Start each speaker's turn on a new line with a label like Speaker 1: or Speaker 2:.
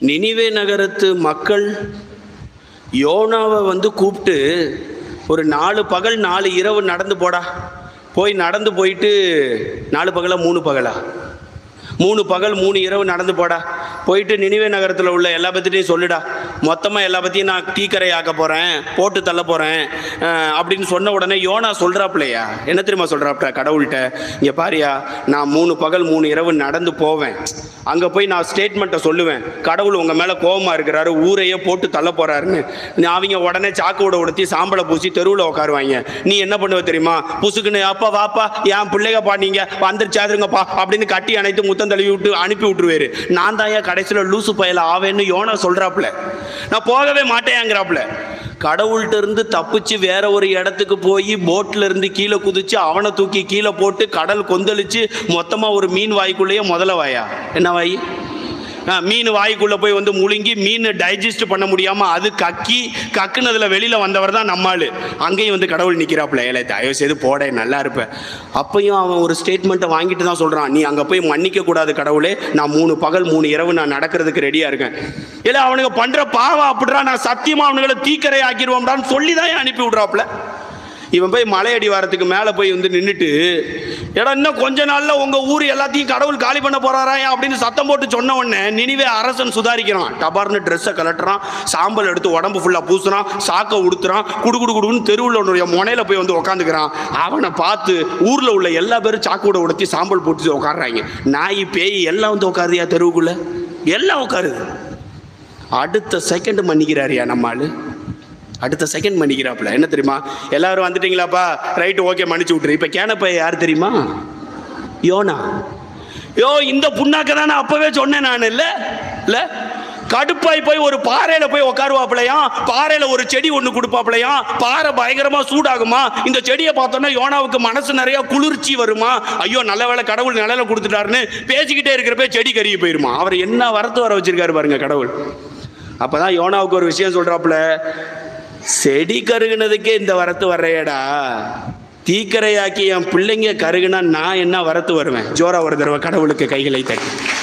Speaker 1: நினிவே நகரத்து மக்கள் யோனாவை வந்து கூப்பிட்டு ஒரு நாலு பகல் நாலு இரவு நடந்து போடா போய் நடந்து போயிட்டு நாலு பகலா மூணு பகலா மூணு பகல் மூணு இரவு நடந்து போடா போயிட்டு நினிவே நகரத்தில் உள்ள எல்லா பற்றிட்டையும் சொல்லுடா மொத்தமாக எல்லா பற்றியும் நான் டீக்கரை ஆக்க போகிறேன் போட்டு தள்ள போகிறேன் அப்படின்னு சொன்ன உடனே யோனா சொல்கிறாப்லையா என்ன தெரியுமா சொல்கிறாப்ல கடவுள்கிட்ட இங்கே பாரியா நான் மூணு பகல் மூணு இரவு நடந்து போவேன் அங்கே போய் நான் ஸ்டேட்மெண்ட்டை சொல்லுவேன் கடவுள் உங்கள் மேலே கோபமாக இருக்கிறாரு ஊரையே போட்டு தள்ள போகிறாருன்னு அவங்க உடனே சாக்கோட உடுத்தி சாம்பலை பூசி தெருவில் உட்காருவாங்க நீ என்ன பண்ணுவ தெரியுமா புசுக்குன்னு அப்பா வாப்பா என் பிள்ளைங்கப்பா நீங்கள் வந்துருச்சாதுங்கப்பா அப்படின்னு கட்டி அணைத்து முத்தம் தழுவி விட்டு அனுப்பி விட்டுருவாரு நான் தான் ஏன் கடைசியில் லூசு பயல ஆவேன்னு யோனா சொல்கிறாப்புல நான் போகவே மாட்டேங்கிறாப்புல கடவுள்கிட்ட இருந்து தப்பிச்சு வேற ஒரு இடத்துக்கு போய் போட்ல இருந்து கீழே குதிச்சு அவனை தூக்கி கீழே போட்டு கடல் கொந்தளிச்சு மொத்தமா ஒரு மீன் வாய்க்குள்ளேயே முதல்ல வாயா என்ன வாய் ஆ, மீன் வாய்க்குள்ள போய் வந்து முழுங்கி மீன் டைஜஸ்ட் பண்ண முடியாம அது கக்கி கக்குனதுல வெளியில வந்தவர் தான் நம்மாள் அங்கேயும் வந்து கடவுள் நிற்கிறாப்புல ஏலே தயவு செய்து போட நல்லா இருப்ப அப்பயும் அவன் ஒரு ஸ்டேட்மெண்ட்டை வாங்கிட்டு தான் சொல்றான் நீ அங்க போய் மன்னிக்க கூடாது கடவுளே நான் மூணு பகல் மூணு இரவு நான் நடக்கிறதுக்கு ரெடியா இருக்கேன் இல்ல அவனுங்க பண்ற பாவம் அப்படிடா நான் சத்தியமா அவனுங்களை தீக்கரை ஆக்கிடுவோம்டான்னு சொல்லி தான் அனுப்பி விடுறாப்புல இவன் போய் மலையடி வாரத்துக்கு மேலே போய் வந்து நின்றுட்டு ஏடா இன்னும் கொஞ்ச நாளில் உங்கள் ஊர் எல்லாத்தையும் கடவுள் காலி பண்ண போறாரா அப்படின்னு சத்தம் போட்டு சொன்ன உடனே நினிவே அரசன் சுதாரிக்கிறான் டபார்னு ட்ரெஸ்ஸை கலட்டுறான் சாம்பல் எடுத்து உடம்பு ஃபுல்லாக பூசுறான் சாக்கை உடுத்துறான் குடு குடு குடுன்னு தெருவில் உன்னுடைய முனையில் போய் வந்து உட்காந்துக்கிறான் அவனை பார்த்து ஊரில் உள்ள எல்லா பேரும் சாக்கூட உடுத்தி சாம்பல் போட்டு உட்காடுறாங்க நாய் பேய் எல்லாம் வந்து உட்காருதியா தெருவுக்குள்ள எல்லாம் உட்காருது அடுத்த செகண்ட் மன்னிக்கிறாரியா நம்ம ஆளு அடுத்த செகண்ட் மன்னிக்கிறாப்புல என்ன தெரியுமா எல்லாரும் வந்துட்டீங்களாப்பா ரைட்டு ஓகே மன்னிச்சு விட்டுரு இப்போ கேனப்ப யார் தெரியுமா யோனா யோ இந்த புண்ணாக்க தான் நான் அப்பவே சொன்னேன் நான் இல்லை இல்லை கடுப்பாய் போய் ஒரு பாறையில போய் உட்காருவாப்லையாம் பாறையில ஒரு செடி ஒன்று கொடுப்பாப்லையாம் பாறை பயங்கரமா சூடாகுமா இந்த செடியை பார்த்தோன்னா யோனாவுக்கு மனசு நிறைய குளிர்ச்சி வருமா ஐயோ நல்ல வேளை கடவுள் நிழல கொடுத்துட்டாருன்னு பேசிக்கிட்டே இருக்கிறப்ப செடி கருகி போயிருமா அவர் என்ன வரத்து வர வச்சிருக்காரு பாருங்க கடவுள் அப்பதான் யோனாவுக்கு ஒரு விஷயம் சொல்றாப்புல செடி கருகுனதுக்கே இந்த வரத்து வர்றையடா தீக்கரையாக்கி என் பிள்ளைங்க கருகுனா நான் என்ன வரத்து வருவேன் ஜோரா ஒரு தடவை கடவுளுக்கு கைகளை தட்டி